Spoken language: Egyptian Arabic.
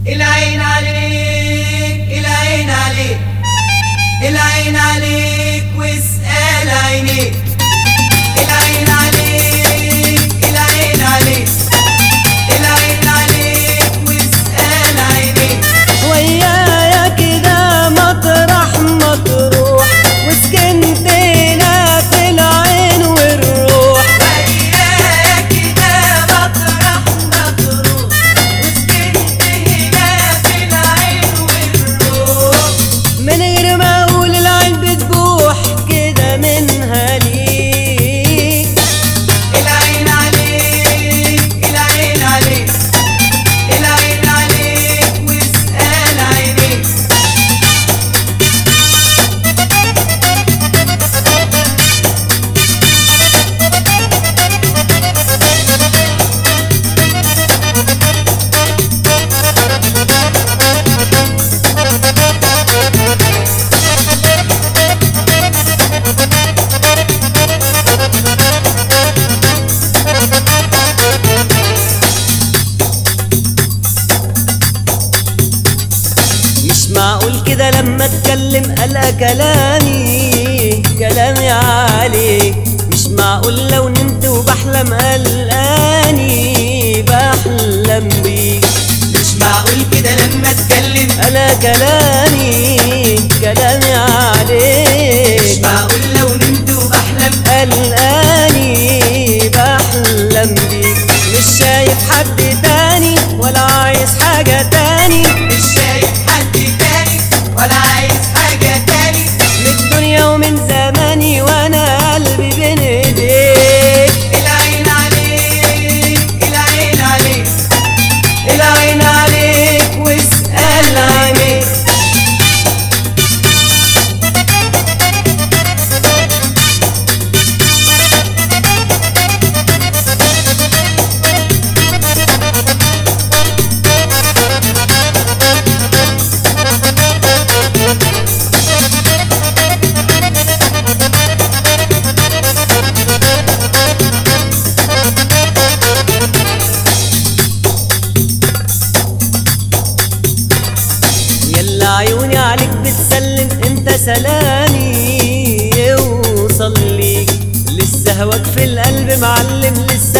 العين عليك العين عليك العين عليك واسأل عينيك العين عليك العين عليك العين عليك واسأل عينيك ويايا كده مطرح مطروح وسكنتنا في العين والروح وياك كده مطرح مطروح وسكنت هنا في العين والروح من غير ما اقول العين بتبوح كده منها ليك العين عليك العين عليك العين عليك واسأل عينيك مش معقول كده لما اتكلم ألقى كلامي كلامي عليك مش معقول لو نمت وبحلم قلقاني بحلم بيك مش معقول كده لما اتكلم ألا كلامي كلامي مش عليك معقول لو نمت وبحلم قلقاني بحلم بيك مش شايف حد تاني ولا عايز حاجة تاني مش شايف حد تاني ولا عايز حاجة تاني من الدنيا ومن زماني وانا قلبي بين ايديك العين عليك العين عليك العين عليك واسأل عينيك يلا عيوني عليك بتسلم انت سلامي يوصل ليك لسه هواك في القلب معلم لسه